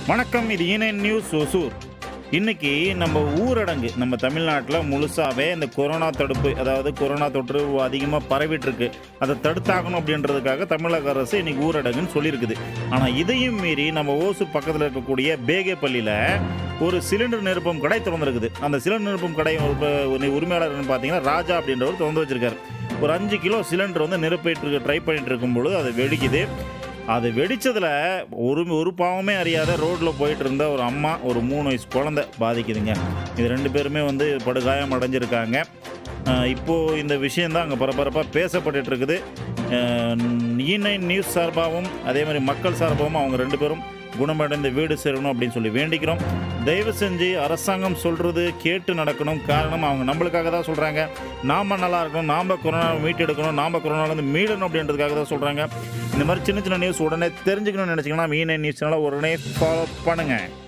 வணக்கம் இது ஈனன் நியூஸ் ஒசூர் இன்னைக்கு நம்ம ஊரடங்கு நம்ம தமிழ்நாட்டில் முழுசாவே இந்த கொரோனா தடுப்பு அதாவது கொரோனா தொற்று அதிகமாக பரவிட்டு இருக்கு அதை தடுத்தாகணும் அப்படின்றதுக்காக தமிழக அரசு இன்னைக்கு ஊரடங்குன்னு சொல்லியிருக்குது ஆனால் இதையும் மீறி நம்ம ஓசூர் பக்கத்தில் இருக்கக்கூடிய பேகேப்பள்ளியில் ஒரு சிலிண்டர் நிரப்பும் கடை திறந்திருக்குது அந்த சிலிண்டர் நிரப்பும் கடை ஒரு உரிமையாளர்னு பார்த்தீங்கன்னா ராஜா அப்படின்றவர் திறந்து வச்சிருக்காரு ஒரு அஞ்சு கிலோ சிலிண்டர் வந்து நிரப்பிட்டு இருக்க ட்ரை பண்ணிட்டு இருக்கும் பொழுது அது வெடிக்குது அது வெடிச்சதுல ஒரு ஒரு பாவமே அறியாத ரோட்டில் போயிட்டு இருந்த ஒரு அம்மா ஒரு மூணு வயசு குழந்தை பாதிக்குதுங்க இது ரெண்டு பேருமே வந்து படுகாயம் அடைஞ்சிருக்காங்க அஹ் இப்போ இந்த விஷயந்தான் அங்கே பரபரப்பாக பேசப்பட்டுட்டு இருக்குது இ நைன் நியூஸ் சார்பாகவும் அதே மாதிரி மக்கள் சார்பாகவும் அவங்க ரெண்டு பேரும் குணமடைந்த வீடு சேரணும் அப்படின்னு சொல்லி வேண்டிக்கிறோம் தயவு செஞ்சு அரசாங்கம் சொல்கிறது கேட்டு நடக்கணும் காரணம் அவங்க நம்மளுக்காக தான் சொல்கிறாங்க நாம் நல்லா இருக்கணும் நாம் கொரோனா மீட்டெடுக்கணும் நாம் கொரோனாலேருந்து மீளணும் அப்படின்றதுக்காக தான் சொல்கிறாங்க இந்த மாதிரி சின்ன சின்ன நியூஸ் உடனே தெரிஞ்சுக்கணும்னு நினச்சிங்கன்னா மீன் நியூஸ் சேனலை உடனே ஃபாலோ பண்ணுங்கள்